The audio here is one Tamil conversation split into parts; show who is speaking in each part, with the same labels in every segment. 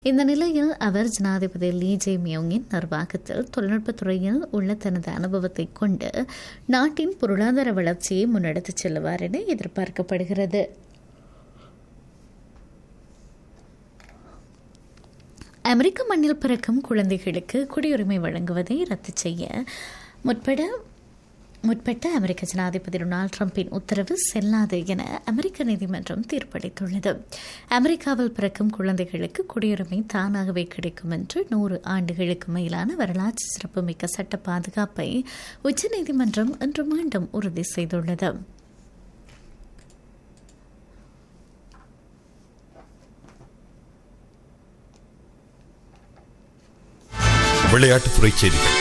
Speaker 1: இந்த நிலையில் அவர் ஜனாதிபதி லீ ஜே மியோங்கின் நிர்வாகத்தில் தொழில்நுட்பத் துறையில் உள்ள தனது அனுபவத்தை கொண்டு நாட்டின் பொருளாதார வளர்ச்சியை முன்னெடுத்துச் செல்லுவார் என எதிர்பார்க்கப்படுகிறது அமெரிக்க மண்ணில் பிறக்கும் குழந்தைகளுக்கு குடியுரிமை வழங்குவதை ரத்து செய்ய முற்பட முற்பட்ட அமெரிக்க ஜனாதிபதி டொனால்டு டிரம்பின் உத்தரவு செல்லாது என அமெரிக்க நீதிமன்றம் தீர்ப்பளித்துள்ளது அமெரிக்காவில் பிறக்கும் குழந்தைகளுக்கு குடியுரிமை தானாகவே கிடைக்கும் என்று நூறு ஆண்டுகளுக்கு மேலான வரலாற்று சிறப்புமிக்க சட்ட பாதுகாப்பை உச்சநீதிமன்றம் இன்று மீண்டும் உறுதி செய்துள்ளது
Speaker 2: விளையாட்டுத்துறை செய்திகள்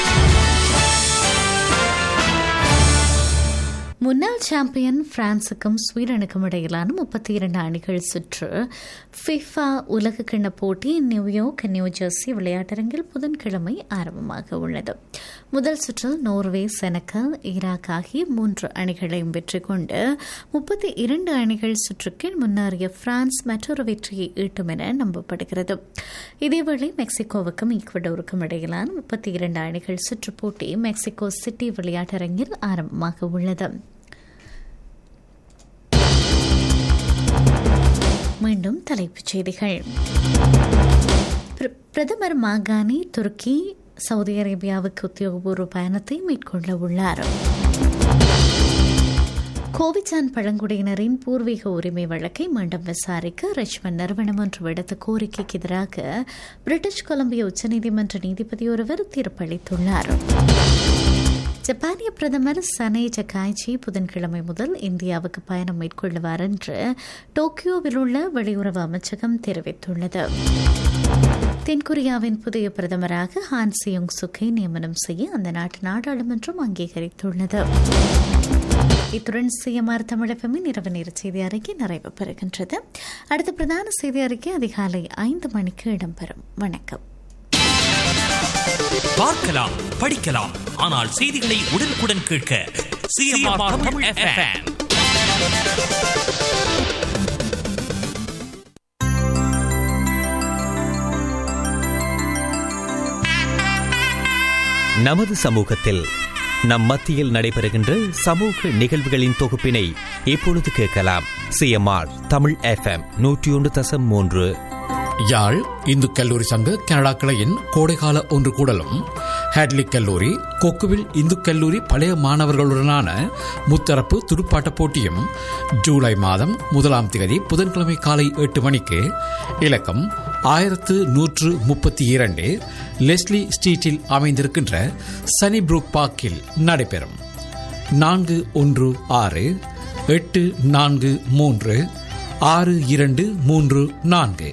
Speaker 1: முன்னாள் சாம்பியன் பிரான்சுக்கும் ஸ்வீடனுக்கும் இடையிலான முப்பத்தி இரண்டு அணிகள் சுற்று ஃபிஃபா உலகக்கிண்ண போட்டி நியூயார்க் நியூ ஜெர்சி விளையாட்டரங்கில் புதன்கிழமை ஆரம்பமாக உள்ளது முதல் சுற்றில் நோர்வே செனக்கல் ஈராக் ஆகிய மூன்று அணிகளையும் வெற்றி கொண்டு முப்பத்தி இரண்டு அணிகள் சுற்றுக்கு முன்னேறிய பிரான்ஸ் மற்றொரு வெற்றியை ஈட்டும் என நம்பப்படுகிறது இதேவேளை மெக்சிகோவுக்கும் ஈக்வடோருக்கும் இடையிலான முப்பத்தி இரண்டு அணிகள் சுற்று போட்டி மெக்சிகோ சிட்டி விளையாட்டரங்கில் ஆரம்பமாக உள்ளது மீண்டும் தலைப்புச் செய்திகள் பிர- பிரதமர் மாகாணி துருக்கி சவுதி அரேபியாவுக்கு உத்தியோகபூர்வ பயணத்தை மேற்கொள்ள உள்ளார் கோவிச்சான் பழங்குடியினரின் பூர்வீக உரிமை வழக்கை மீண்டும் விசாரிக்க ரிச்மண்ட் நிறுவனம் ஒன்று விடுத்த கோரிக்கைக்கு எதிராக பிரிட்டிஷ் கொலம்பியா உச்சநீதிமன்ற நீதிபதி ஒருவர் தீர்ப்பளித்துள்ளார் ஜப்பானிய பிரதமர் சனே ஜக்காய்ச்சி புதன்கிழமை முதல் இந்தியாவுக்கு பயணம் மேற்கொள்ளுவார் என்று டோக்கியோவில் உள்ள வெளியுறவு அமைச்சகம் தெரிவித்துள்ளது தென்கொரியாவின் புதிய பிரதமராக ஹான் சியோங் சுக்கை நியமனம் செய்ய அந்த நாட்டு நாடாளுமன்றம் அங்கீகரித்துள்ளது இத்துடன் சிஎம்ஆர் தமிழகமின் இரவு நேர செய்தி அறிக்கை நிறைவு பெறுகின்றது அடுத்த பிரதான செய்தி அறிக்கை அதிகாலை ஐந்து மணிக்கு இடம்பெறும் வணக்கம்
Speaker 3: பார்க்கலாம் படிக்கலாம் ஆனால் செய்திகளை உடனுக்குடன் கேட்க சிஎம்ஆர் தமிழ் எஃப்எம்
Speaker 4: நமது சமூகத்தில் நம் மத்தியில் நடைபெறுகின்ற சமூக நிகழ்வுகளின் தொகுப்பினை இப்பொழுது கேட்கலாம் சிஎம்ஆர் தமிழ் எஃப்எம் நூற்றி ஒன்று தசம் மூன்று
Speaker 5: யாழ் இந்து கல்லூரி சங்க கனடா கிளையின் கோடைகால ஒன்று கூடலும் ஹேட்லி கல்லூரி கொக்குவில் இந்து கல்லூரி பழைய மாணவர்களுடனான முத்தரப்பு துடுப்பாட்ட போட்டியும் ஜூலை மாதம் முதலாம் தேதி புதன்கிழமை காலை எட்டு மணிக்கு இலக்கம் ஆயிரத்து நூற்று முப்பத்தி இரண்டு லெஸ்லி ஸ்ட்ரீட்டில் அமைந்திருக்கின்ற சனி புரூக் பார்க்கில் நடைபெறும் நான்கு ஒன்று ஆறு எட்டு நான்கு மூன்று ஆறு இரண்டு மூன்று நான்கு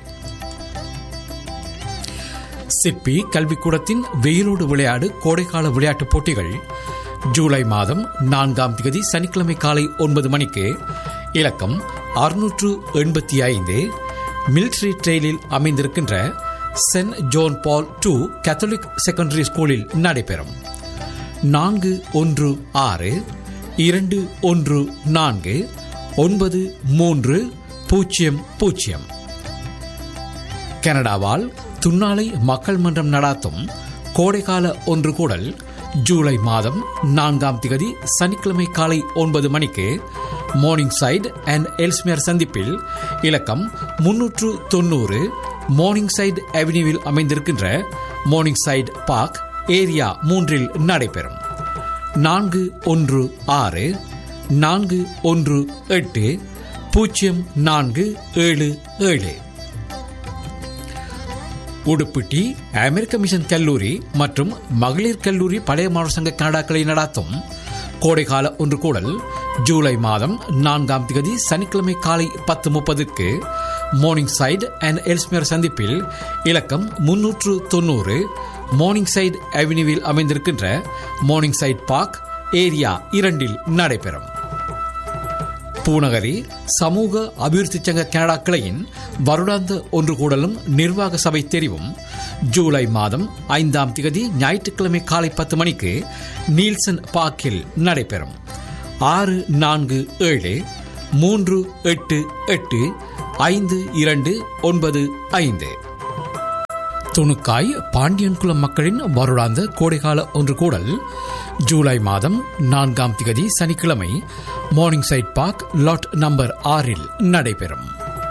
Speaker 5: சிற்பி கல்விக்கூடத்தின் வெயிலோடு விளையாடு கோடைக்கால விளையாட்டுப் போட்டிகள் ஜூலை மாதம் நான்காம் தேதி சனிக்கிழமை காலை ஒன்பது மணிக்கு இலக்கம் அறுநூற்று எண்பத்தி ஐந்து மிலிட்ரி ட்ரெயிலில் அமைந்திருக்கின்ற Saint John Paul two Catholic Secondary ஸ்கூலில் நடைபெறும் நான்கு ஒன்று ஆறு இரண்டு ஒன்று நான்கு ஒன்பது மூன்று பூஜ்ஜியம் பூஜ்ஜியம் கனடாவால் துன்னாலை மக்கள் மன்றம் நடாத்தும் கோடைகால ஒன்று கூடல் ஜூலை மாதம் நான்காம் திகதி சனிக்கிழமை காலை ஒன்பது மணிக்கு மார்னிங் சைடு அண்ட் எல்ஸ்மேர் சந்திப்பில் இலக்கம் முன்னூற்று தொண்ணூறு மார்னிங் சைடு அவென்யூவில் அமைந்திருக்கின்ற மார்னிங் சைடு பார்க் ஏரியா மூன்றில் நடைபெறும் நான்கு ஒன்று ஆறு நான்கு ஒன்று எட்டு பூஜ்ஜியம் நான்கு ஏழு ஏழு உடுப்பிட்டி அமெரிக்க மிஷன் கல்லூரி மற்றும் மகளிர் கல்லூரி பழைய மாணவர் சங்க கனடாக்களை நடாத்தும் கோடைகால ஒன்று கூடல் ஜூலை மாதம் நான்காம் தேதி சனிக்கிழமை காலை பத்து முப்பதுக்கு மார்னிங் சைடு அண்ட் எல்ஸ்மேர் சந்திப்பில் இலக்கம் முன்னூற்று தொண்ணூறு மார்னிங் சைடு அவென்யூவில் அமைந்திருக்கின்ற மார்னிங் சைடு பார்க் ஏரியா இரண்டில் நடைபெறும் பூநகரி சமூக அபிவிருத்தி சங்க கனடா கிளையின் வருடாந்த ஒன்று கூடலும் நிர்வாக சபை தெரிவும் ஜூலை மாதம் ஐந்தாம் திகதி ஞாயிற்றுக்கிழமை காலை பத்து மணிக்கு நீல்சன் பார்க்கில் நடைபெறும் ஆறு நான்கு ஏழு மூன்று எட்டு எட்டு ஐந்து இரண்டு ஒன்பது ஐந்து துணுக்காய் பாண்டியன்குளம் மக்களின் வருடாந்த கோடைகால ஒன்று கூடல் ஜூலை மாதம் நான்காம் திகதி சனிக்கிழமை morning side park lot number ஆறில் நடைபெறும்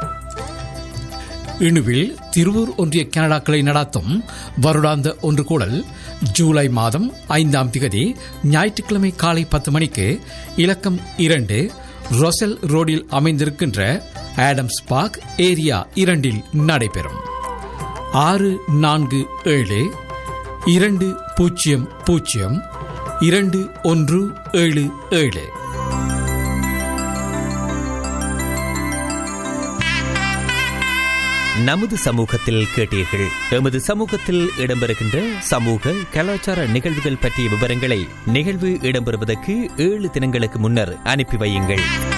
Speaker 5: இணுவில் திருவூர் ஒன்றிய கனடாக்களை நடாத்தும் வருடாந்த ஒன்று கூடல் ஜூலை மாதம் ஐந்தாம் திகதி ஞாயிற்றுக்கிழமை காலை பத்து மணிக்கு இலக்கம் இரண்டு ரொசல் ரோடில் அமைந்திருக்கின்ற ஆடம்ஸ் பார்க் ஏரியா இரண்டில் நடைபெறும் ஆறு நான்கு ஏழு இரண்டு பூஜ்ஜியம் பூஜ்ஜியம் இரண்டு ஒன்று ஏழு ஏழு
Speaker 4: நமது சமூகத்தில் கேட்டீர்கள் எமது சமூகத்தில் இடம்பெறுகின்ற சமூக கலாச்சார நிகழ்வுகள் பற்றிய விவரங்களை நிகழ்வு இடம்பெறுவதற்கு ஏழு தினங்களுக்கு முன்னர் அனுப்பி வையுங்கள்